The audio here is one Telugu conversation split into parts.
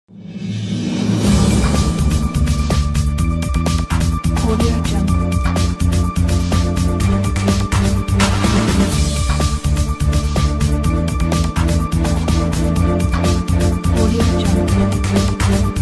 Audio Jungle. Audio Jungle.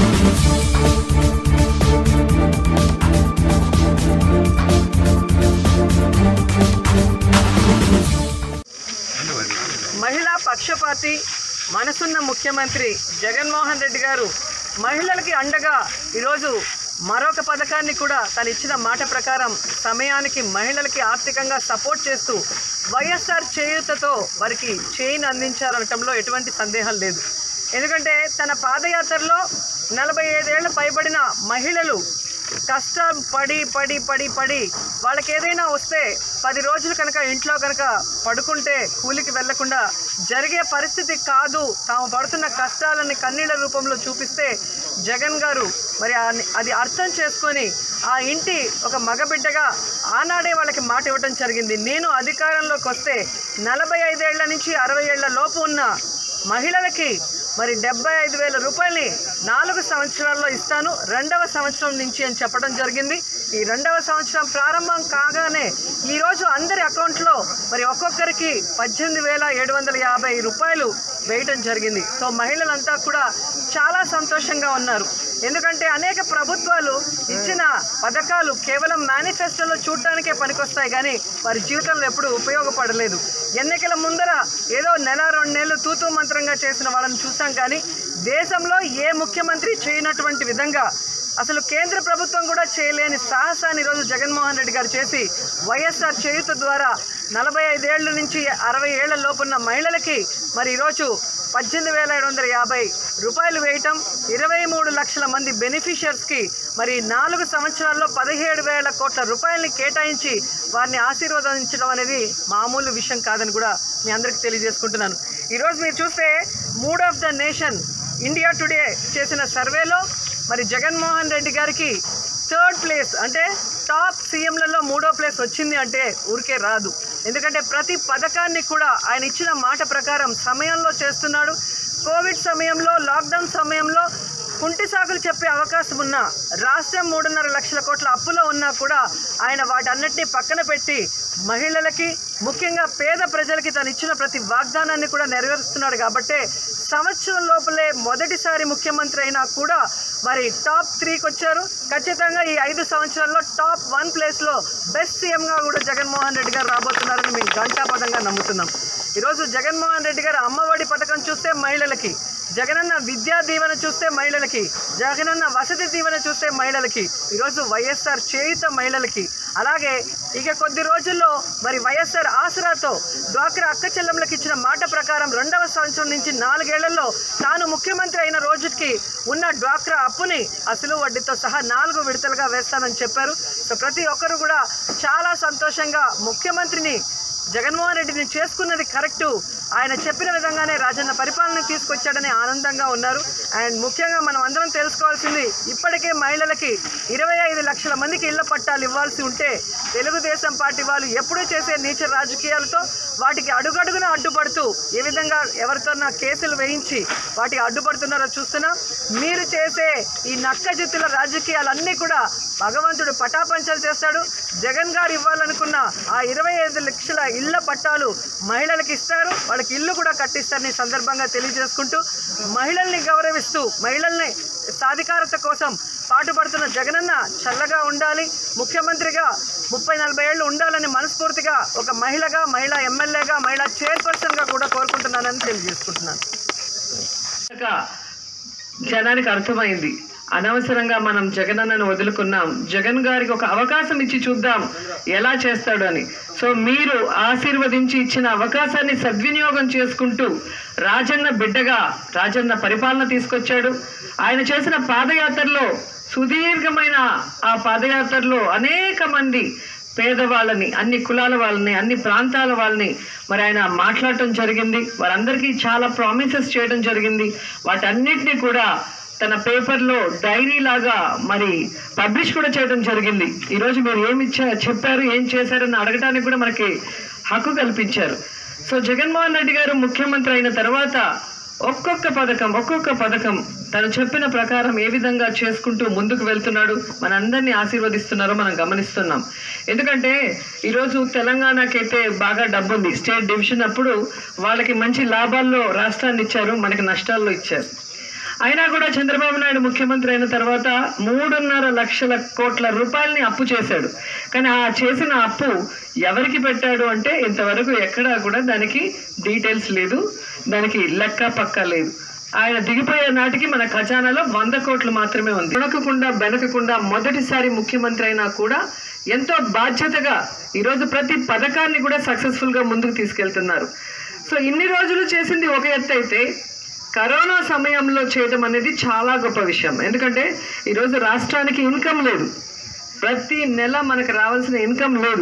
మహిళా పక్షపాతి మనసున్న ముఖ్యమంత్రి జగన్మోహన్ రెడ్డి గారు మహిళలకి అండగా ఈరోజు మరొక పథకాన్ని కూడా తను ఇచ్చిన మాట ప్రకారం సమయానికి మహిళలకి ఆర్థికంగా సపోర్ట్ చేస్తూ వైఎస్ఆర్ చేయూతతో వారికి చేయిని అందించారనటంలో ఎటువంటి సందేహం లేదు ఎందుకంటే తన పాదయాత్రలో నలభై ఐదేళ్ల పైబడిన మహిళలు కష్టం పడి పడి పడి పడి వాళ్ళకి ఏదైనా వస్తే పది రోజులు కనుక ఇంట్లో కనుక పడుకుంటే కూలికి వెళ్లకుండా జరిగే పరిస్థితి కాదు తాము పడుతున్న కష్టాలని కన్నీళ్ళ రూపంలో చూపిస్తే జగన్ గారు మరి ఆ- అది అర్థం చేసుకొని ఆ ఇంటి ఒక మగబిడ్డగా ఆనాడే వాళ్ళకి మాట ఇవ్వడం జరిగింది నేను అధికారంలోకి వస్తే నలభై ఐదేళ్ల నుంచి అరవై ఏళ్ల లోపు ఉన్న మహిళలకి మరి డెబ్బై ఐదు వేల రూపాయలని నాలుగు సంవత్సరాల్లో ఇస్తాను రెండవ సంవత్సరం నుంచి అని చెప్పడం జరిగింది ఈ రెండవ సంవత్సరం ప్రారంభం కాగానే ఈరోజు అందరి అకౌంట్లో మరి ఒక్కొక్కరికి పద్దెనిమిది వేల ఏడు వందల యాభై రూపాయలు వేయటం జరిగింది సో మహిళలంతా కూడా చాలా సంతోషంగా ఉన్నారు ఎందుకంటే అనేక ప్రభుత్వాలు ఇచ్చిన పథకాలు కేవలం మేనిఫెస్టోలో చూడటానికే పనికొస్తాయి కానీ వారి జీవితంలో ఎప్పుడూ ఉపయోగపడలేదు ఎన్నికల ముందర ఏదో నెల రెండు నెలలు తూతూ మంత్రంగా చేసిన వాళ్ళని చూసాం కానీ దేశంలో ఏ ముఖ్యమంత్రి చేయనటువంటి విధంగా అసలు కేంద్ర ప్రభుత్వం కూడా చేయలేని సాహసాన్ని ఈరోజు జగన్మోహన్ రెడ్డి గారు చేసి వైఎస్ఆర్ చేయుత ద్వారా నలభై ఐదేళ్ల నుంచి అరవై ఏళ్ల లోపున్న మహిళలకి మరి ఈరోజు పద్దెనిమిది వేల ఏడు వందల యాభై రూపాయలు వేయటం ఇరవై మూడు లక్షల మంది బెనిఫిషియర్స్కి మరి నాలుగు సంవత్సరాల్లో పదిహేడు వేల కోట్ల రూపాయలని కేటాయించి వారిని ఆశీర్వదించడం అనేది మామూలు విషయం కాదని కూడా మీ అందరికీ తెలియజేసుకుంటున్నాను ఈరోజు మీరు చూస్తే mood of the nation India today చేసిన సర్వేలో మరి జగన్మోహన్ రెడ్డి గారికి థర్డ్ ప్లేస్ అంటే టాప్ సీఎంలలో మూడో ప్లేస్ వచ్చింది అంటే ఊరికే రాదు ఎందుకంటే ప్రతి పథకాన్ని కూడా ఆయన ఇచ్చిన మాట ప్రకారం సమయంలో చేస్తున్నాడు కోవిడ్ సమయంలో లాక్డౌన్ సమయంలో కుంటి సాకులు చెప్పే అవకాశం ఉన్నా రాష్ట్రం మూడున్నర లక్షల కోట్ల అప్పులో ఉన్నా కూడా ఆయన వాటన్నిటిని పక్కన పెట్టి మహిళలకి ముఖ్యంగా పేద ప్రజలకి తను ఇచ్చిన ప్రతి వాగ్దానాన్ని కూడా నెరవేరుస్తున్నాడు కాబట్టే సంవత్సరం లోపలే మొదటిసారి ముఖ్యమంత్రి అయినా కూడా మరి టాప్ త్రీకి వచ్చారు ఖచ్చితంగా ఈ ఐదు సంవత్సరాల్లో టాప్ వన్ ప్లేస్లో బెస్ట్ సీఎంగా కూడా జగన్మోహన్ రెడ్డి గారు రాబోతున్నారని మేము ఘంటాపదంగా నమ్ముతున్నాం ఈరోజు జగన్మోహన్ రెడ్డి గారు అమ్మఒడి పథకం చూస్తే మహిళలకి జగనన్న విద్యా దీవెన చూస్తే మహిళలకి జగనన్న వసతి దీవెన చూస్తే మహిళలకి ఈరోజు వైఎస్ఆర్ చేయుత మహిళలకి అలాగే ఇక కొద్ది రోజుల్లో మరి వైఎస్ఆర్ ఆసరాతో డ్వాక్రా అక్క చెల్లెమ్మలకు ఇచ్చిన మాట ప్రకారం రెండవ సంవత్సరం నుంచి నాలుగేళ్లలో తాను ముఖ్యమంత్రి అయిన రోజుకి ఉన్న డ్వాక్రా అప్పుని అసలు వడ్డీతో సహా నాలుగు విడతలుగా వేస్తానని చెప్పారు సో ప్రతి ఒక్కరు కూడా చాలా సంతోషంగా ముఖ్యమంత్రిని జగన్మోహన్ రెడ్డిని చేసుకున్నది కరెక్టు ఆయన చెప్పిన విధంగానే రాజన్న పరిపాలన తీసుకొచ్చాడని ఆనందంగా ఉన్నారు అండ్ ముఖ్యంగా మనం అందరం తెలుసుకోవాల్సింది ఇప్పటికే మహిళలకి ఇరవై ఐదు లక్షల మందికి ఇళ్ల పట్టాలు ఇవ్వాల్సి ఉంటే తెలుగుదేశం పార్టీ వాళ్ళు ఎప్పుడూ చేసే నీచ రాజకీయాలతో వాటికి అడుగడుగున అడ్డుపడుతూ ఏ విధంగా ఎవరితోనా కేసులు వేయించి వాటికి అడ్డుపడుతున్నారో చూస్తున్నా మీరు చేసే ఈ నక్క జిత్తుల రాజకీయాలన్నీ కూడా భగవంతుడు పటాపంచలు చేస్తాడు జగన్ గారు ఇవ్వాలనుకున్న ఆ ఇరవై ఐదు లక్షల ఇళ్ల పట్టాలు మహిళలకు ఇస్తారు వాళ్ళకి ఇల్లు కూడా కట్టిస్తారని ఈ సందర్భంగా తెలియజేసుకుంటూ మహిళల్ని గౌరవిస్తూ మహిళల్ని సాధికారత కోసం పాటుపడుతున్న జగనన్న చల్లగా ఉండాలి ముఖ్యమంత్రిగా ముప్పై నలభై ఏళ్ళు ఉండాలని మనస్ఫూర్తిగా ఒక మహిళగా మహిళా ఎమ్మెల్యేగా మహిళా చైర్పర్సన్గా కూడా కోరుకుంటున్నానని తెలియజేసుకుంటున్నాను ఇంకా జనానికి అర్థమైంది అనవసరంగా మనం జగనన్నను వదులుకున్నాం జగన్ గారికి ఒక అవకాశం ఇచ్చి చూద్దాం ఎలా చేస్తాడు అని సో మీరు ఆశీర్వదించి ఇచ్చిన అవకాశాన్ని సద్వినియోగం చేసుకుంటూ రాజన్న బిడ్డగా రాజన్న పరిపాలన తీసుకొచ్చాడు ఆయన చేసిన పాదయాత్రలో సుదీర్ఘమైన ఆ పాదయాత్రలో అనేక మంది పేదవాళ్ళని అన్ని కులాల వాళ్ళని అన్ని ప్రాంతాల వాళ్ళని మరి ఆయన మాట్లాడటం జరిగింది వారందరికీ చాలా ప్రామిసెస్ చేయడం జరిగింది వాటన్నిటినీ కూడా తన పేపర్లో డైరీ లాగా మరి పబ్లిష్ కూడా చేయడం జరిగింది ఈరోజు మీరు ఏమి ఇచ్చా చెప్పారు ఏం చేశారని అడగడానికి కూడా మనకి హక్కు కల్పించారు సో జగన్మోహన్ రెడ్డి గారు ముఖ్యమంత్రి అయిన తర్వాత ఒక్కొక్క పథకం ఒక్కొక్క పథకం తను చెప్పిన ప్రకారం ఏ విధంగా చేసుకుంటూ ముందుకు వెళ్తున్నాడు మనందరినీ ఆశీర్వదిస్తున్నారో మనం గమనిస్తున్నాం ఎందుకంటే ఈరోజు తెలంగాణకైతే బాగా డబ్బు ఉంది స్టేట్ డివిజన్ అప్పుడు వాళ్ళకి మంచి లాభాల్లో రాష్ట్రాన్ని ఇచ్చారు మనకి నష్టాల్లో ఇచ్చారు అయినా కూడా చంద్రబాబు నాయుడు ముఖ్యమంత్రి అయిన తర్వాత మూడున్నర లక్షల కోట్ల రూపాయలని అప్పు చేశాడు కానీ ఆ చేసిన అప్పు ఎవరికి పెట్టాడు అంటే ఇంతవరకు ఎక్కడా కూడా దానికి డీటెయిల్స్ లేదు దానికి లెక్క పక్క లేదు ఆయన దిగిపోయే నాటికి మన ఖజానాలో వంద కోట్లు మాత్రమే ఉంది వెనకకుండా బెనకకుండా మొదటిసారి ముఖ్యమంత్రి అయినా కూడా ఎంతో బాధ్యతగా ఈరోజు ప్రతి పథకాన్ని కూడా సక్సెస్ఫుల్గా ముందుకు తీసుకెళ్తున్నారు సో ఇన్ని రోజులు చేసింది ఒక ఎత్తు అయితే కరోనా సమయంలో చేయడం అనేది చాలా గొప్ప విషయం ఎందుకంటే ఈరోజు రాష్ట్రానికి ఇన్కమ్ లేదు ప్రతి నెల మనకు రావాల్సిన ఇన్కమ్ లేదు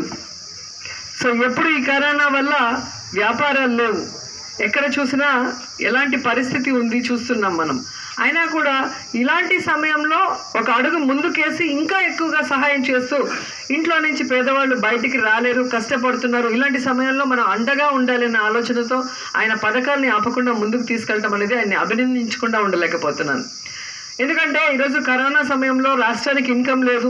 సో ఎప్పుడు ఈ కరోనా వల్ల వ్యాపారాలు లేవు ఎక్కడ చూసినా ఎలాంటి పరిస్థితి ఉంది చూస్తున్నాం మనం అయినా కూడా ఇలాంటి సమయంలో ఒక అడుగు ముందుకేసి ఇంకా ఎక్కువగా సహాయం చేస్తూ ఇంట్లో నుంచి పేదవాళ్ళు బయటికి రాలేరు కష్టపడుతున్నారు ఇలాంటి సమయంలో మనం అండగా ఉండాలనే ఆలోచనతో ఆయన పథకాల్ని ఆపకుండా ముందుకు తీసుకెళ్ళటం అనేది ఆయన్ని అభినందించకుండా ఉండలేకపోతున్నాను ఎందుకంటే ఈరోజు కరోనా సమయంలో రాష్ట్రానికి ఇన్కమ్ లేదు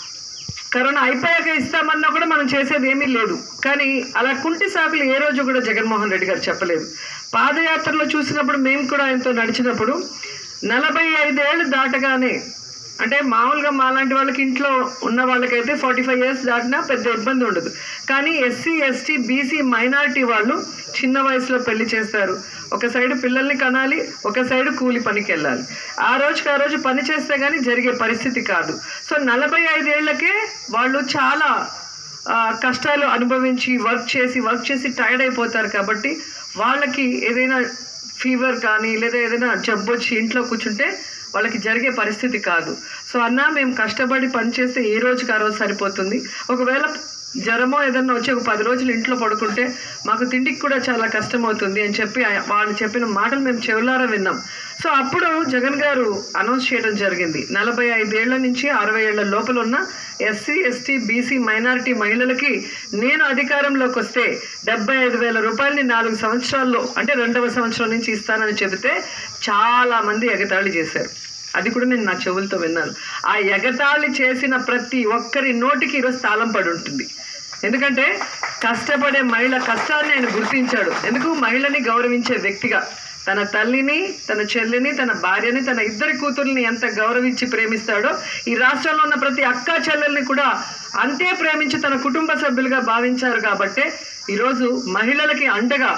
కరోనా అయిపోయాక ఇస్తామన్నా కూడా మనం చేసేది ఏమీ లేదు కానీ అలా కుంటి సాకులు ఏ రోజు కూడా జగన్మోహన్ రెడ్డి గారు చెప్పలేదు పాదయాత్రలో చూసినప్పుడు మేము కూడా ఆయనతో నడిచినప్పుడు నలభై ఐదేళ్ళు దాటగానే అంటే మామూలుగా మాలాంటి వాళ్ళకి ఇంట్లో ఉన్న వాళ్ళకైతే ఫార్టీ ఫైవ్ ఇయర్స్ దాటినా పెద్ద ఇబ్బంది ఉండదు కానీ ఎస్సీ ఎస్టీ బీసీ మైనారిటీ వాళ్ళు చిన్న వయసులో పెళ్లి చేస్తారు ఒక సైడ్ పిల్లల్ని కనాలి ఒక సైడ్ కూలి పనికి వెళ్ళాలి ఆ రోజుకి ఆ రోజు పని చేస్తే కానీ జరిగే పరిస్థితి కాదు సో నలభై ఐదేళ్లకే వాళ్ళు చాలా ఆ, కష్టాలు అనుభవించి వర్క్ చేసి వర్క్ చేసి టైర్డ్ అయిపోతారు కాబట్టి వాళ్ళకి ఏదైనా ఫీవర్ కానీ లేదా ఏదైనా జబ్బు వచ్చి ఇంట్లో కూర్చుంటే వాళ్ళకి జరిగే పరిస్థితి కాదు సో అన్న మేము కష్టపడి పనిచేస్తే ఏ రోజుకి ఆ రోజు సరిపోతుంది ఒకవేళ జ్వరమో ఏదన్నా వచ్చి ఒక పది రోజులు ఇంట్లో పడుకుంటే మాకు తిండికి కూడా చాలా కష్టం అవుతుంది అని చెప్పి ఆ- వాళ్ళు చెప్పిన మాటలు మేము చెవులారా విన్నాం సో అప్పుడు జగన్ గారు అనౌన్స్ చేయడం జరిగింది నలభై ఐదేళ్ల నుంచి అరవై ఏళ్ల లోపల ఉన్న ఎస్సీ ఎస్టీ బీసీ మైనారిటీ మహిళలకి నేను అధికారంలోకి వస్తే డెబ్బై ఐదు వేల రూపాయలని నాలుగు సంవత్సరాల్లో అంటే రెండవ సంవత్సరం నుంచి ఇస్తానని చెబితే చాలా మంది ఎగతాళి చేశారు అది కూడా నేను నా చెవులతో విన్నాను ఆ ఎగతాళి చేసిన ప్రతి ఒక్కరి నోటికి ఈరోజు తాళం పడి ఉంటుంది ఎందుకంటే కష్టపడే మహిళ కష్టాన్ని ఆయన గుర్తించాడు ఎందుకు మహిళని గౌరవించే వ్యక్తిగా తన తల్లిని తన చెల్లిని తన భార్యని తన ఇద్దరి కూతుర్ని ఎంత గౌరవించి ప్రేమిస్తాడో ఈ రాష్ట్రంలో ఉన్న ప్రతి అక్క చెల్లెల్ని కూడా అంతే ప్రేమించి తన కుటుంబ సభ్యులుగా భావించారు కాబట్టే ఈరోజు మహిళలకి అండగా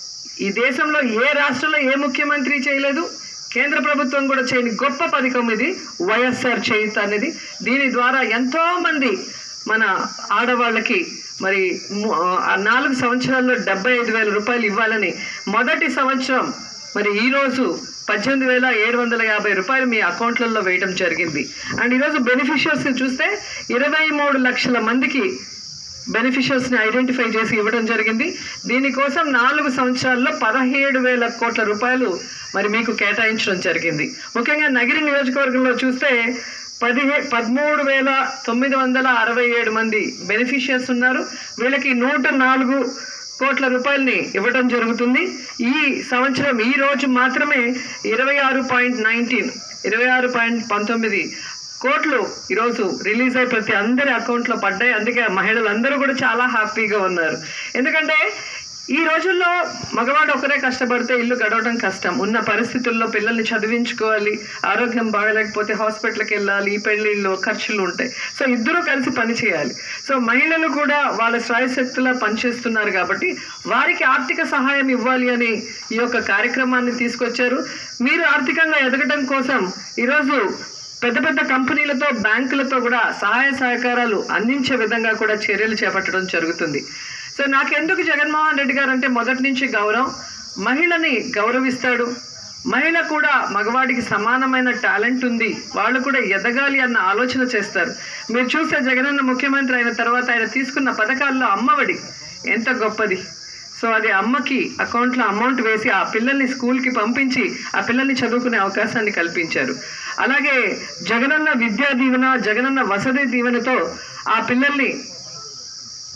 ఈ దేశంలో ఏ రాష్ట్రంలో ఏ ముఖ్యమంత్రి చేయలేదు కేంద్ర ప్రభుత్వం కూడా చేయని గొప్ప పథకం ఇది వైఎస్ఆర్ చేయుత అనేది దీని ద్వారా ఎంతో మంది మన ఆడవాళ్ళకి మరి ము- ఆ నాలుగు సంవత్సరాల్లో డెబ్బై ఐదు వేల రూపాయలు ఇవ్వాలని మొదటి సంవత్సరం మరి ఈరోజు పద్దెనిమిది వేల ఏడు వందల యాభై రూపాయలు మీ అకౌంట్లలో వేయడం జరిగింది అండ్ ఈరోజు బెనిఫిషియర్స్ని చూస్తే ఇరవై మూడు లక్షల మందికి బెనిఫిషియర్స్ ని ఐడెంటిఫై చేసి ఇవ్వడం జరిగింది దీనికోసం నాలుగు సంవత్సరాల్లో పదహేడు వేల కోట్ల రూపాయలు మరి మీకు కేటాయించడం జరిగింది ముఖ్యంగా నగిరి నియోజకవర్గంలో చూస్తే పదిహే పదమూడు వేల తొమ్మిది వందల అరవై ఏడు మంది బెనిఫిషియర్స్ ఉన్నారు వీళ్ళకి నూట నాలుగు కోట్ల రూపాయలని ఇవ్వడం జరుగుతుంది ఈ సంవత్సరం ఈ రోజు మాత్రమే ఇరవై ఆరు పాయింట్ నైన్టీన్ ఇరవై ఆరు పాయింట్ పంతొమ్మిది కోట్లు ఈరోజు రిలీజ్ అయి ప్రతి అందరి అకౌంట్లో పడ్డాయి అందుకే మహిళలందరూ కూడా చాలా హ్యాపీగా ఉన్నారు ఎందుకంటే ఈ రోజుల్లో మగవాడు ఒకరే కష్టపడితే ఇల్లు గడవడం కష్టం ఉన్న పరిస్థితుల్లో పిల్లల్ని చదివించుకోవాలి ఆరోగ్యం బాగలేకపోతే హాస్పిటల్కి వెళ్ళాలి పెళ్ళిళ్ళు ఖర్చులు ఉంటాయి సో ఇద్దరూ కలిసి పని చేయాలి సో మహిళలు కూడా వాళ్ళ శ్రాయశక్తులా పనిచేస్తున్నారు కాబట్టి వారికి ఆర్థిక సహాయం ఇవ్వాలి అని ఈ యొక్క కార్యక్రమాన్ని తీసుకొచ్చారు మీరు ఆర్థికంగా ఎదగడం కోసం ఈరోజు పెద్ద పెద్ద కంపెనీలతో బ్యాంకులతో కూడా సహాయ సహకారాలు అందించే విధంగా కూడా చర్యలు చేపట్టడం జరుగుతుంది సో నాకెందుకు జగన్మోహన్ రెడ్డి గారు అంటే మొదటి నుంచి గౌరవం మహిళని గౌరవిస్తాడు మహిళ కూడా మగవాడికి సమానమైన టాలెంట్ ఉంది వాళ్ళు కూడా ఎదగాలి అన్న ఆలోచన చేస్తారు మీరు చూస్తే జగనన్న ముఖ్యమంత్రి అయిన తర్వాత ఆయన తీసుకున్న పథకాల్లో అమ్మఒడి ఎంత గొప్పది సో అది అమ్మకి అకౌంట్లో అమౌంట్ వేసి ఆ పిల్లల్ని స్కూల్కి పంపించి ఆ పిల్లల్ని చదువుకునే అవకాశాన్ని కల్పించారు అలాగే జగనన్న విద్యా దీవెన జగనన్న వసతి దీవెనతో ఆ పిల్లల్ని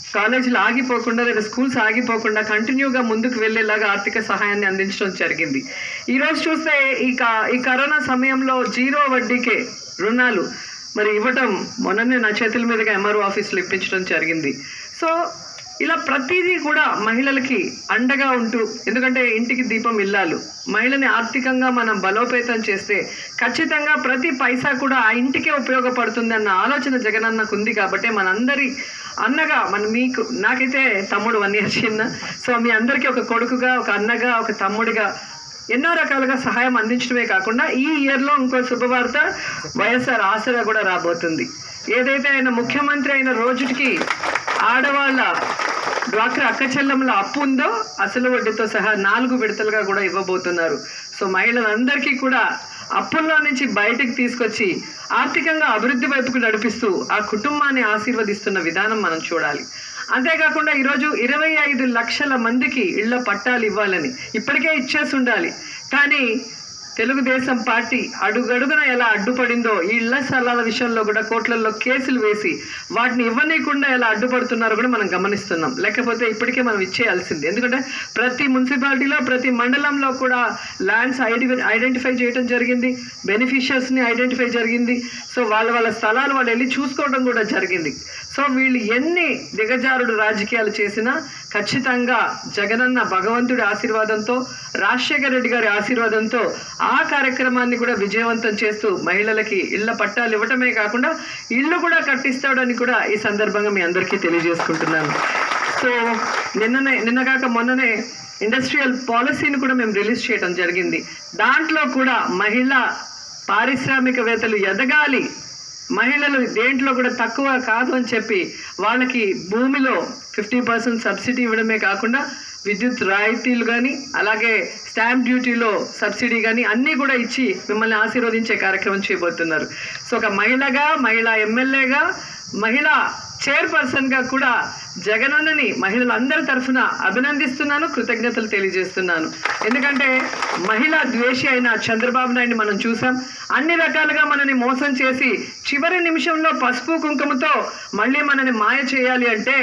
కాలేజీలు ఆగిపోకుండా లేదా స్కూల్స్ ఆగిపోకుండా కంటిన్యూగా ముందుకు వెళ్ళేలాగా ఆర్థిక సహాయాన్ని అందించడం జరిగింది ఈరోజు చూస్తే ఈ కా ఈ కరోనా సమయంలో జీరో వడ్డీకే రుణాలు మరి ఇవ్వటం మొన్ననే నా చేతుల మీదుగా ఎంఆర్ఓ ఆఫీసులో ఇప్పించడం జరిగింది సో ఇలా ప్రతిదీ కూడా మహిళలకి అండగా ఉంటూ ఎందుకంటే ఇంటికి దీపం ఇల్లాలు మహిళని ఆర్థికంగా మనం బలోపేతం చేస్తే ఖచ్చితంగా ప్రతి పైసా కూడా ఆ ఇంటికే ఉపయోగపడుతుంది అన్న ఆలోచన జగనన్నకు ఉంది కాబట్టి మనందరి అన్నగా మన మీకు నాకైతే తమ్ముడు వన్ ఇయర్ చిన్న సో మీ అందరికీ ఒక కొడుకుగా ఒక అన్నగా ఒక తమ్ముడిగా ఎన్నో రకాలుగా సహాయం అందించడమే కాకుండా ఈ ఇయర్లో ఇంకో శుభవార్త వైఎస్ఆర్ ఆసరా కూడా రాబోతుంది ఏదైతే ఆయన ముఖ్యమంత్రి అయిన రోజుకి ఆడవాళ్ళ డ్వాక్రా అక్క చెల్లెమ్మల అప్పు ఉందో అసలు వడ్డీతో సహా నాలుగు విడతలుగా కూడా ఇవ్వబోతున్నారు సో మహిళలందరికీ కూడా అప్పుల్లో నుంచి బయటకు తీసుకొచ్చి ఆర్థికంగా అభివృద్ధి వైపుకు నడిపిస్తూ ఆ కుటుంబాన్ని ఆశీర్వదిస్తున్న విధానం మనం చూడాలి అంతేకాకుండా ఈరోజు ఇరవై ఐదు లక్షల మందికి ఇళ్ల పట్టాలు ఇవ్వాలని ఇప్పటికే ఇచ్చేసి ఉండాలి కానీ తెలుగుదేశం పార్టీ అడుగడుగున ఎలా అడ్డుపడిందో ఈ ఇళ్ల స్థలాల విషయంలో కూడా కోట్లలో కేసులు వేసి వాటిని ఇవ్వనీయకుండా ఎలా అడ్డుపడుతున్నారో కూడా మనం గమనిస్తున్నాం లేకపోతే ఇప్పటికే మనం ఇచ్చేయాల్సింది ఎందుకంటే ప్రతి మున్సిపాలిటీలో ప్రతి మండలంలో కూడా ల్యాండ్స్ ఐడి ఐడెంటిఫై చేయడం జరిగింది బెనిఫిషియర్స్ని ఐడెంటిఫై జరిగింది సో వాళ్ళ వాళ్ళ స్థలాలు వాళ్ళు వెళ్ళి చూసుకోవడం కూడా జరిగింది సో వీళ్ళు ఎన్ని దిగజారుడు రాజకీయాలు చేసినా ఖచ్చితంగా జగనన్న భగవంతుడి ఆశీర్వాదంతో రాజశేఖర రెడ్డి గారి ఆశీర్వాదంతో ఆ కార్యక్రమాన్ని కూడా విజయవంతం చేస్తూ మహిళలకి ఇళ్ల పట్టాలు ఇవ్వటమే కాకుండా ఇల్లు కూడా కట్టిస్తాడని కూడా ఈ సందర్భంగా మీ అందరికీ తెలియజేసుకుంటున్నాను సో నిన్ననే నిన్నగాక మొన్ననే ఇండస్ట్రియల్ పాలసీని కూడా మేము రిలీజ్ చేయడం జరిగింది దాంట్లో కూడా మహిళా పారిశ్రామికవేత్తలు ఎదగాలి మహిళలు దేంట్లో కూడా తక్కువ కాదు అని చెప్పి వాళ్ళకి భూమిలో ఫిఫ్టీ పర్సెంట్ సబ్సిడీ ఇవ్వడమే కాకుండా విద్యుత్ రాయితీలు కానీ అలాగే స్టాంప్ డ్యూటీలో సబ్సిడీ కానీ అన్నీ కూడా ఇచ్చి మిమ్మల్ని ఆశీర్వదించే కార్యక్రమం చేయబోతున్నారు సో ఒక మహిళగా మహిళా ఎమ్మెల్యేగా మహిళా చైర్పర్సన్గా కూడా జగనన్నని మహిళలందరి తరఫున అభినందిస్తున్నాను కృతజ్ఞతలు తెలియజేస్తున్నాను ఎందుకంటే మహిళా ద్వేషి అయిన చంద్రబాబు నాయుడిని మనం చూసాం అన్ని రకాలుగా మనని మోసం చేసి చివరి నిమిషంలో పసుపు కుంకుమతో మళ్ళీ మనని మాయ చేయాలి అంటే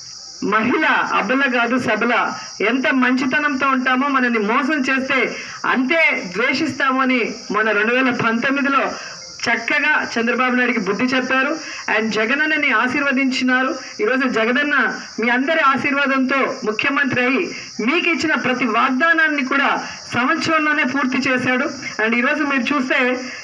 మహిళ అబల కాదు సబల ఎంత మంచితనంతో ఉంటామో మనని మోసం చేస్తే అంతే ద్వేషిస్తామని మన రెండు వేల పంతొమ్మిదిలో చక్కగా చంద్రబాబు నాయుడికి బుద్ధి చెప్పారు అండ్ జగనన్నని ఆశీర్వదించినారు ఈరోజు జగనన్న మీ అందరి ఆశీర్వాదంతో ముఖ్యమంత్రి అయి మీకు ఇచ్చిన ప్రతి వాగ్దానాన్ని కూడా సంవత్సరంలోనే పూర్తి చేశాడు అండ్ ఈరోజు మీరు చూస్తే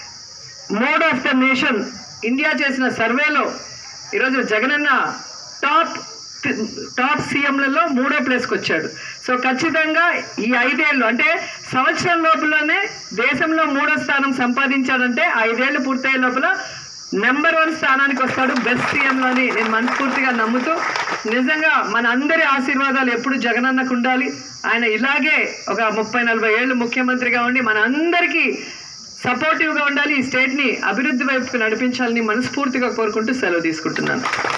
mode of the nation India చేసిన సర్వేలో ఈరోజు జగనన్న టాప్ టాప్ సీఎంలలో మూడో ప్లేస్కి వచ్చాడు సో ఖచ్చితంగా ఈ ఐదేళ్ళు అంటే సంవత్సరం లోపలనే దేశంలో మూడో స్థానం సంపాదించాడంటే ఐదేళ్ళు పూర్తయ్యే లోపల నెంబర్ వన్ స్థానానికి వస్తాడు బెస్ట్ సీఎంలోని నేను మనస్ఫూర్తిగా నమ్ముతూ నిజంగా మన అందరి ఆశీర్వాదాలు ఎప్పుడు జగనన్నకు ఉండాలి ఆయన ఇలాగే ఒక ముప్పై నలభై ఏళ్ళు ముఖ్యమంత్రిగా ఉండి మన అందరికీ సపోర్టివ్గా ఉండాలి ఈ స్టేట్ని అభివృద్ధి వైపుకు నడిపించాలని మనస్ఫూర్తిగా కోరుకుంటూ సెలవు తీసుకుంటున్నాను